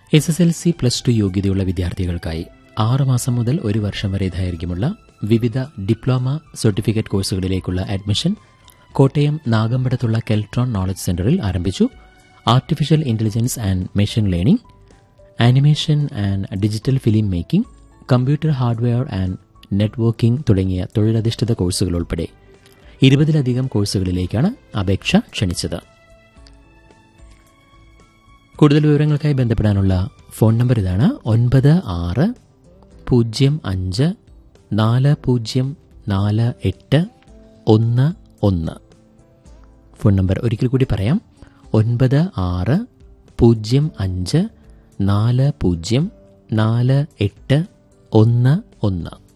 S S L C plus two യോഗ്യതയുള്ള വിദ്യാർത്ഥികൾക്കായി ആറ് മാസം മുതൽ ഒരു വർഷം വരെ ദൈർഘ്യമുള്ള വിവിധ ഡിപ്ലോമ സർട്ടിഫിക്കറ്റ് കോഴ്സുകളിലേക്കുള്ള അഡ്മിഷൻ കോട്ടയം നാഗമ്പടത്തുള്ള കെൽട്രോൺ നോളജ് സെന്ററിൽ ആരംഭിച്ചു artificial intelligence and machine learning animation and digital film making computer hardware and networking തുടങ്ങിയ തൊഴിലധിഷ്ഠിത കോഴ്സുകൾ ഉൾപ്പെടെ ഇരുപതിലധികം കോഴ്സുകളിലേക്കാണ് അപേക്ഷ ക്ഷണിച്ചത് കൂടുതൽ വിവരങ്ങൾക്കായി ബന്ധപ്പെടാനുള്ള ഫോൺ നമ്പർ ഇതാണ് ഒൻപത് ആറ് പൂജ്യം അഞ്ച് നാല് പൂജ്യം നാല് എട്ട് ഒന്ന് ഒന്ന് ഫോൺ നമ്പർ ഒരിക്കൽ കൂടി പറയാം ഒൻപത് ആറ് പൂജ്യം അഞ്ച് നാല് പൂജ്യം നാല് എട്ട് ഒന്ന് ഒന്ന്